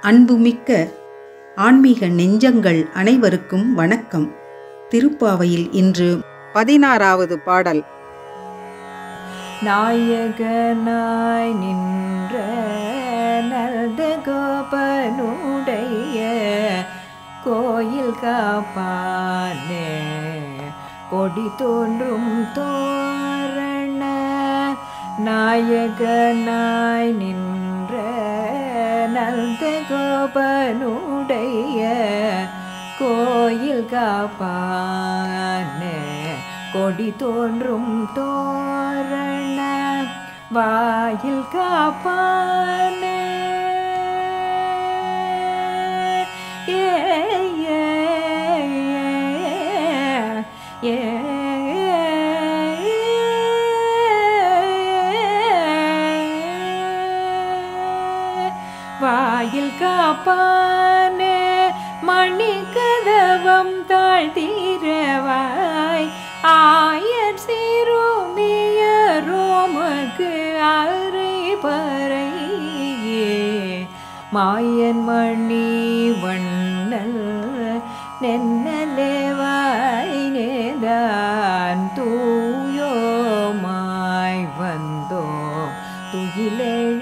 அன்புமிக்க ஆன்மீக நெஞ்சங்கள் அனைவருக்கும் வணக்கம் திருப்பாவையில் இன்று பதினாறாவது பாடல் நாயகனாய் நின்ற நல்த கோபனுடைய கோயில் காப்பானே கொடி தோன்றும் தோரண நாயகனாய் நின்ற நல்த கோபனுடைய கோயில் காப்பானே கொடி தோன்றும் தோரண வாயில் காப்பானே ஏ ஏ ஏ வாயில் காப்பானே மணி கதவம் தாழ்த்தீரவாய் ஆயர் சிறுமிய ரோமக்கு அரை பறையே மாயன் மணி வண்ணல் நென்னலேவாய் நேதான் தூயோமாய் வந்தோம் துயிலெழ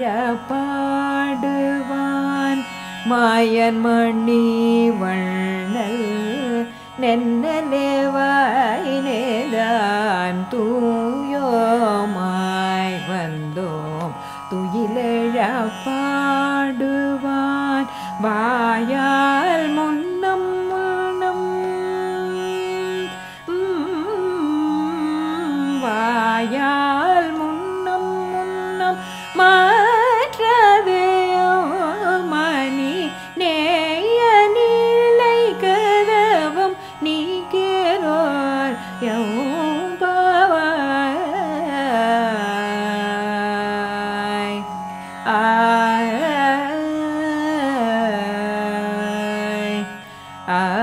பாடுவான் மாயன் மணி வண்ணல் நென்னலேவாய் நேதான் தூயோமாய் வந்தோம் துயிலெழ பாடுவான் வாயால் முன்னம் முன்னம் உம், வாயால் முன்னம் முன்னம் மாற்றதேயோ மணி நேய நிலை கதவம் நீக்கிறோர் யௌபாவாய் ஆய்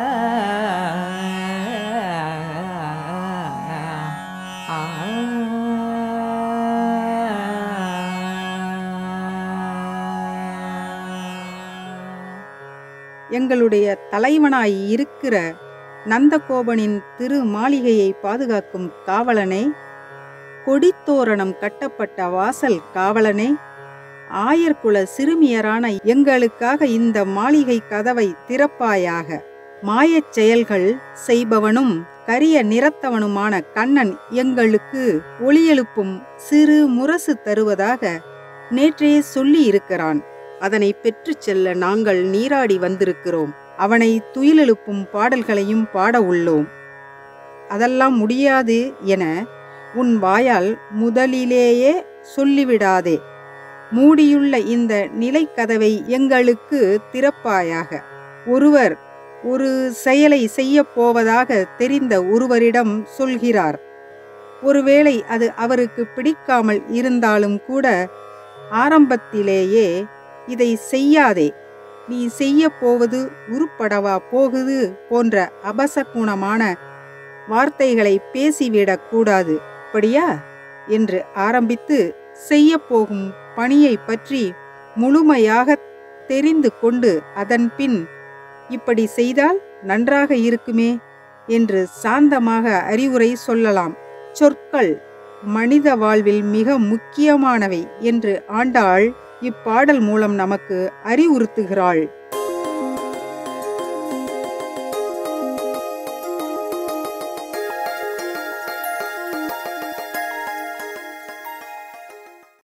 எங்களுடைய தலைவனாய் இருக்கிற நந்தகோபனின் திரு மாளிகையை பாதுகாக்கும் காவலனே கொடித்தோரணம் கட்டப்பட்ட வாசல் காவலனே ஆயர்குல சிறுமியரான எங்களுக்காக இந்த மாளிகை கதவை திறப்பாயாக மாயச் செயல்கள் செய்பவனும் கரிய நிறத்தவனுமான கண்ணன் எங்களுக்கு ஒளியெழுப்பும் சிறு முரசு தருவதாக நேற்றே சொல்லி இருக்கிறான் அதனை பெற்றுச் செல்ல நாங்கள் நீராடி வந்திருக்கிறோம் அவனை துயிலெழுப்பும் பாடல்களையும் பாட உள்ளோம் அதெல்லாம் முடியாது என உன் வாயால் முதலிலேயே சொல்லிவிடாதே மூடியுள்ள இந்த நிலைக்கதவை எங்களுக்கு திறப்பாயாக ஒருவர் ஒரு செயலை செய்யப் போவதாக தெரிந்த ஒருவரிடம் சொல்கிறார் ஒருவேளை அது அவருக்கு பிடிக்காமல் இருந்தாலும் கூட ஆரம்பத்திலேயே இதை செய்யாதே நீ செய்ய போவது உருப்படவா போகுது போன்ற அபசகுணமான வார்த்தைகளை பேசிவிடக் கூடாது அப்படியா என்று ஆரம்பித்து செய்யப்போகும் பணியை பற்றி முழுமையாக தெரிந்து கொண்டு அதன்பின் இப்படி செய்தால் நன்றாக இருக்குமே என்று சாந்தமாக அறிவுரை சொல்லலாம் சொற்கள் மனித வாழ்வில் மிக முக்கியமானவை என்று ஆண்டாள் இப்பாடல் மூலம் நமக்கு அறிவுறுத்துகிறாள்